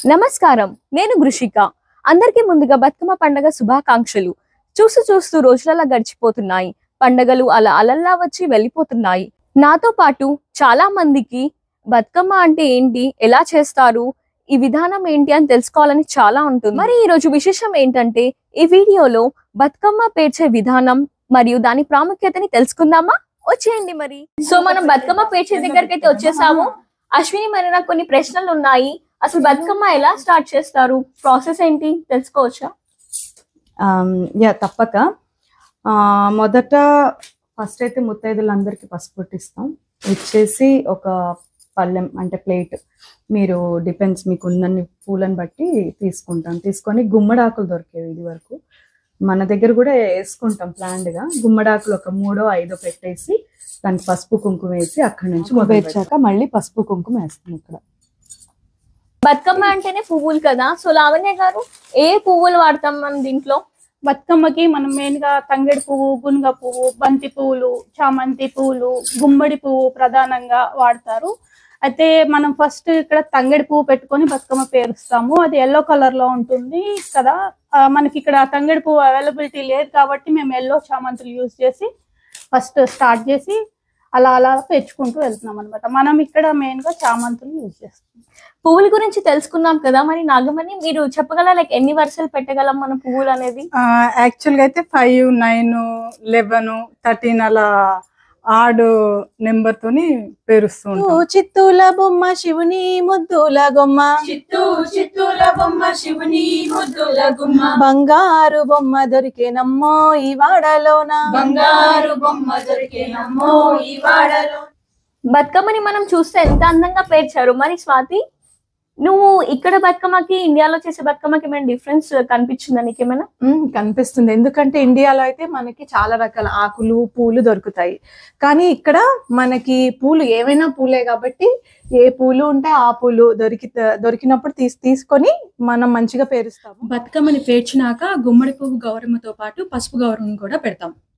నమస్కారం నేను గృషిక అందరికీ ముందుగా బతుకమ్మ పండగ శుభాకాంక్షలు చూస్తూ చూస్తూ రోజులలా గడిచిపోతున్నాయి పండగలు అలా అలల్లా వచ్చి వెళ్ళిపోతున్నాయి నాతో పాటు చాలా మందికి బతుకమ్మ అంటే ఏంటి ఎలా చేస్తారు ఈ విధానం ఏంటి అని తెలుసుకోవాలని చాలా ఉంటుంది మరి ఈ రోజు విశేషం ఏంటంటే ఈ వీడియోలో బతుకమ్మ పేర్చే విధానం మరియు దాని ప్రాముఖ్యతని తెలుసుకుందామా వచ్చేయండి మరి సో మనం బతుకమ్మ పేర్చే దగ్గరికి అయితే వచ్చేసాము అశ్విని మరి నాకు కొన్ని ప్రశ్నలు ఉన్నాయి అసలు బతుకమ్మ ఎలా స్టార్ట్ చేస్తారు ప్రాసెస్ ఏంటి తెలుసుకోవచ్చా యా తప్పక ఆ, మొదట ఫస్ట్ అయితే ముత్తైదులందరికీ పసుపు పుట్టిస్తాం ఇచ్చేసి ఒక పళ్ళెం అంటే ప్లేట్ మీరు డిపెండ్స్ మీకు ఉన్నన్ని పూలను బట్టి తీసుకుంటాం తీసుకొని గుమ్మడాకులు దొరికేవి ఇది వరకు మన దగ్గర కూడా వేసుకుంటాం planned గా గుమ్మడాకులు ఒక మూడో ఐదో పెట్టేసి దానికి పసుపు కుంకుమ వేసి అక్కడి నుంచి మొదలు మొదలుపెట్టాక మళ్ళీ పసుపు కుంకుమ వేస్తాం ఇక్కడ బతుకమ్మ అంటేనే పువ్వులు కదా సో లావణ్య గారు ఏ పువ్వులు వాడతాం మనం దీంట్లో బతుకమ్మకి మనం మెయిన్ గా తంగెడి పువ్వు గునుగ పువ్వు బంతి పువ్వులు చామంతి పువ్వులు గుమ్మడి పువ్వు ప్రధానంగా వాడతారు అయితే మనం ఫస్ట్ ఇక్కడ తంగెడి పువ్వు పెట్టుకొని బతుకమ్మ పేరుస్తాము అది ఎల్లో కలర్ లో ఉంటుంది కదా ఆ, మనకి ఇక్కడ తంగెడి పువ్వు అవైలబిలిటీ లేదు కాబట్టి మేము ఎల్లో చామంతులు యూజ్ చేసి ఫస్ట్ స్టార్ట్ చేసి అలా అలా పెంచుకుంటూ వెళ్తున్నాం అనమాట మనం ఇక్కడ మెయిన్ గా చామంతులు యూజ్ చేస్తాం పువ్వుల గురించి తెలుసుకున్నాం కదా మరి నాగమణి మీరు చెప్పగల లైక్ ఎన్ని వరుసలు పెట్టగలం మన పువ్వులు అనేది యాక్చువల్గా అయితే ఫైవ్ నైన్ లెవెన్ థర్టీన్ అలా ఆడు నెంబర్ తోని పేరుస్తూ ఉంటాం చిత్తూల బొమ్మ శివుని ముద్దుల గొమ్మ చిత్తూ చిత్తూల బొమ్మ శివుని ముద్దుల గుమ్మ బంగారు బొమ్మ దొరికేనమ్మో ఈ వాడలోన బంగారు బొమ్మ దొరికేనమ్మో ఈ వాడలో బతుకమ్మని మనం చూస్తే ఎంత అందంగా పేర్చారు మరి స్వాతి నువ్వు ఇక్కడ బతుకమ్మకి ఇండియాలో చేసే బతుకమ్మకి ఏమైనా డిఫరెన్స్ కనిపించిందా నీకేమైనా మ్మ్, కనిపిస్తుంది ఎందుకంటే ఇండియాలో అయితే మనకి చాలా రకాల ఆకులు పూలు దొరుకుతాయి కానీ ఇక్కడ మనకి పూలు ఏవైనా పూలే కాబట్టి ఏ పూలు ఉంటే ఆ పూలు దొరికి దొరికినప్పుడు తీసి తీసుకొని మనం మంచిగా పేరుస్తాము బతుకమ్మని పేర్చినాక గుమ్మడి పువ్వు గౌరమ్మతో పాటు పసుపు గౌరవం కూడా పెడతాం